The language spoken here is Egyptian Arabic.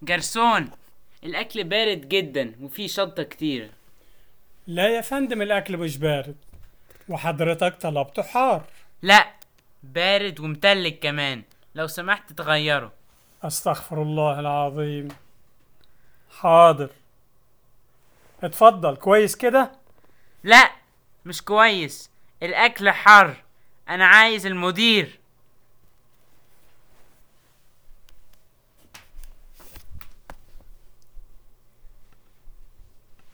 جرسون الاكل بارد جدا وفيه شطة كتير لا يا فندم الأكل مش بارد وحضرتك طلبته حار لا بارد ومتلج كمان لو سمحت تغيره أستغفر الله العظيم حاضر اتفضل كويس كده لا مش كويس الاكل حر انا عايز المدير